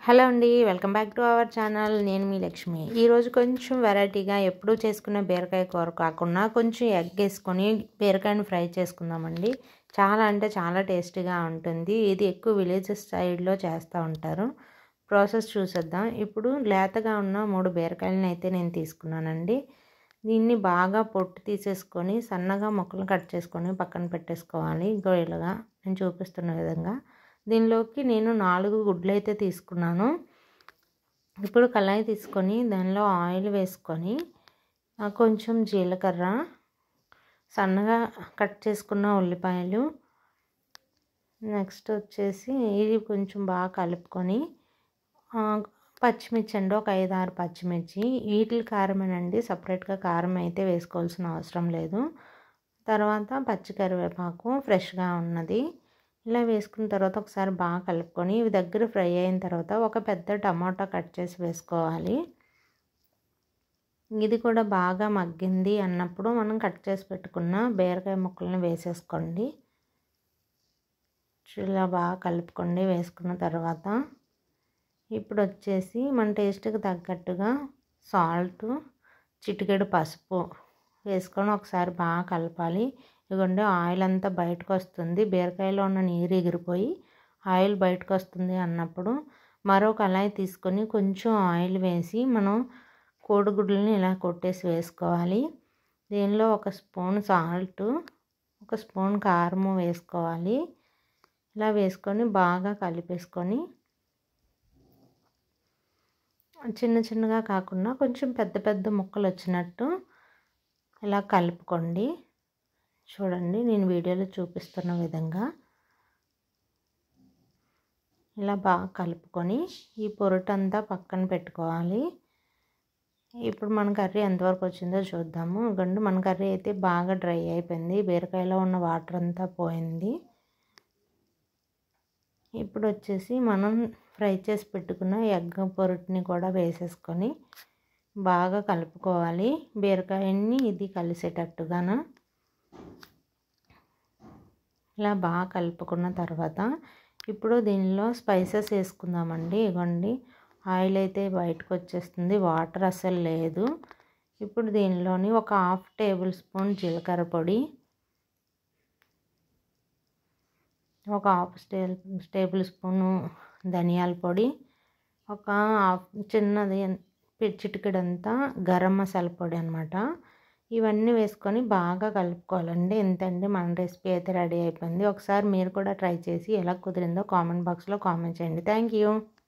hello అండి welcome back to our channel నేను మీ లక్ష్మి ఈరోజు కొంచెం వెరైటీగా ఎప్పుడూ చేసుకునే బీరకాయ కూర కాకుండా కొంచెం ఎగ్ వేసుకొని బీరకాయని ఫ్రై చేసుకుందామండి చాలా అంటే చాలా టేస్టీగా ఉంటుంది ఇది ఎక్కువ విలేజెస్ సైడ్లో చేస్తూ ఉంటారు ప్రాసెస్ చూసేద్దాం ఇప్పుడు లేతగా ఉన్న మూడు బీరకాయలను అయితే నేను తీసుకున్నానండి దీన్ని బాగా పొట్టు తీసేసుకొని సన్నగా ముక్కలు కట్ చేసుకొని పక్కన పెట్టేసుకోవాలి గొయ్యలుగా నేను చూపిస్తున్న విధంగా దీనిలోకి నేను నాలుగు గుడ్లు అయితే తీసుకున్నాను ఇప్పుడు కళాయి తీసుకొని దానిలో ఆయిల్ వేసుకొని కొంచెం జీలకర్ర సన్నగా కట్ చేసుకున్న ఉల్లిపాయలు నెక్స్ట్ వచ్చేసి ఇది కొంచెం బాగా కలుపుకొని పచ్చిమిర్చి అండి ఒక ఐదు ఆరు పచ్చిమిర్చి వీటి కారమేనండి సపరేట్గా కారం అయితే వేసుకోవాల్సిన అవసరం లేదు తర్వాత పచ్చి కరివేపాకు ఫ్రెష్గా ఉన్నది ఇలా వేసుకున్న తర్వాత ఒకసారి బాగా కలుపుకొని ఇవి దగ్గర ఫ్రై అయిన తర్వాత ఒక పెద్ద టమాటా కట్ చేసి వేసుకోవాలి ఇది కూడా బాగా మగ్గింది అన్నప్పుడు మనం కట్ చేసి పెట్టుకున్న బీరకాయ ముక్కలను వేసేసుకోండి ఇలా బాగా కలుపుకోండి వేసుకున్న తర్వాత ఇప్పుడు వచ్చేసి మన టేస్ట్కి తగ్గట్టుగా సాల్ట్ చిటికెడు పసుపు వేసుకొని ఒకసారి బాగా కలపాలి ఇదిగోండి ఆయిల్ అంతా బయటకు వస్తుంది బీరకాయలో ఉన్న నీరు ఎగిరిపోయి ఆయిల్ బయటకు వస్తుంది అన్నప్పుడు మరో కళాయి తీసుకొని కొంచెం ఆయిల్ వేసి మనం కోడిగుడ్లని ఇలా కొట్టేసి వేసుకోవాలి దీనిలో ఒక స్పూన్ సాల్ట్ ఒక స్పూన్ కారము వేసుకోవాలి ఇలా వేసుకొని బాగా కలిపేసుకొని చిన్న చిన్నగా కాకుండా కొంచెం పెద్ద పెద్ద ముక్కలు వచ్చినట్టు ఇలా కలుపుకోండి చూడండి నేను వీడియోలో చూపిస్తున్న విధంగా ఇలా బాగా కలుపుకొని ఈ పొరటంతా పక్కన పెట్టుకోవాలి ఇప్పుడు మన కర్రీ ఎంతవరకు వచ్చిందో చూద్దాము గండు మన కర్రీ అయితే బాగా డ్రై అయిపోయింది బీరకాయలో ఉన్న వాటర్ అంతా పోయింది ఇప్పుడు వచ్చేసి మనం ఫ్రై చేసి పెట్టుకున్న ఎగ్ పొరటిని కూడా వేసేసుకొని బాగా కలుపుకోవాలి బీరకాయని ఇది కలిసేటట్టుగాన ఇలా బాగా కలుపుకున్న తర్వాత ఇప్పుడు దీనిలో స్పైసెస్ వేసుకుందామండి ఇవ్వండి ఆయిల్ అయితే బయటకు వచ్చేస్తుంది వాటర్ అసలు లేదు ఇప్పుడు దీనిలోని ఒక హాఫ్ టేబుల్ స్పూన్ జీలకర్ర పొడి ఒక హాఫ్ టేబుల్ స్పూను ధనియాల పొడి ఒక హాఫ్ చిన్నది చిటికెడంతా గరం మసాలా పొడి అనమాట ఇవన్నీ వేసుకొని బాగా కలుపుకోవాలండి ఎంతండి మన రెసిపీ అయితే రెడీ అయిపోయింది ఒకసారి మీరు కూడా ట్రై చేసి ఎలా కుదిరిందో కామెంట్ బాక్స్లో కామెంట్ చేయండి థ్యాంక్ యూ